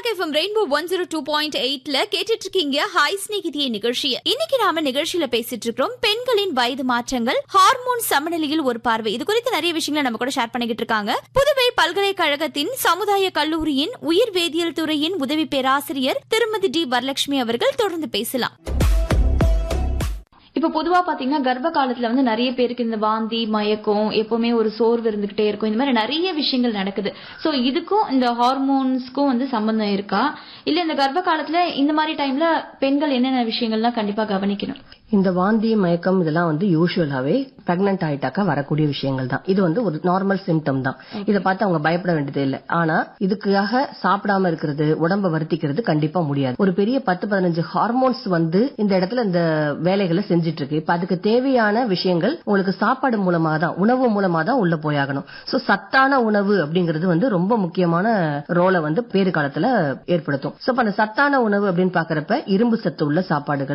FM Rainbow one zero two point எயிட்ல கேட்டுட்டு இருக்கீங்க ஹாய் ஸ்நேகிதிய நிகழ்ச்சியை இன்னைக்கு நாம நிகழ்ச்சியில பேசிட்டு இருக்கிறோம் பெண்களின் வயது மாற்றங்கள் ஹார்மோன் சமநிலையில் ஒரு பார்வை இது குறித்து நிறைய விஷயங்களை நம்ம கூட ஷேர் பண்ணிக்கிட்டு இருக்காங்க புதுவை பல்கலைக்கழகத்தின் சமுதாய கல்லூரியின் உயிர் வேதியியல் துறையின் உதவி பேராசிரியர் திருமதி டி வரலட்சுமி அவர்கள் தொடர்ந்து பேசலாம் இப்ப பொதுவா பாத்தீங்கன்னா கர்ப்ப காலத்துல வந்து நிறைய பேருக்கு இந்த வாந்தி மயக்கம் எப்பவுமே ஒரு சோர்வு இருந்துகிட்டே இருக்கும் இந்த மாதிரி நிறைய விஷயங்கள் நடக்குது சோ இதுக்கும் இந்த ஹார்மோன்ஸ்க்கும் வந்து சம்பந்தம் இருக்கா இல்ல இந்த கர்ப்ப காலத்துல இந்த மாதிரி டைம்ல பெண்கள் என்னென்ன விஷயங்கள்லாம் கண்டிப்பா கவனிக்கணும் இந்த வாந்தி மயக்கம் இதெல்லாம் வந்து யூஸ்வலாவே பிரெக்னன்ட் ஆயிட்டாக்கா வரக்கூடிய விஷயங்கள் தான் இது வந்து ஒரு நார்மல் சிம்டம் தான் இதை பார்த்து அவங்க பயப்பட வேண்டியது இல்லை ஆனா இதுக்காக சாப்பிடாம இருக்கிறது உடம்ப வருத்திக்கிறது கண்டிப்பா முடியாது ஒரு பெரிய பத்து பதினஞ்சு ஹார்மோன்ஸ் வந்து இந்த இடத்துல இந்த வேலைகளை செஞ்சுட்டு இருக்கு இப்ப அதுக்கு தேவையான விஷயங்கள் உங்களுக்கு சாப்பாடு மூலமா தான் உணவு மூலமா தான் உள்ள போயாகணும் சோ சத்தான உணவு அப்படிங்கிறது வந்து ரொம்ப முக்கியமான ரோலை வந்து பேறு காலத்துல ஏற்படுத்தும் சோ அப்ப அந்த சத்தான உணவு அப்படின்னு பாக்குறப்ப இரும்பு சத்து உள்ள சாப்பாடுகள்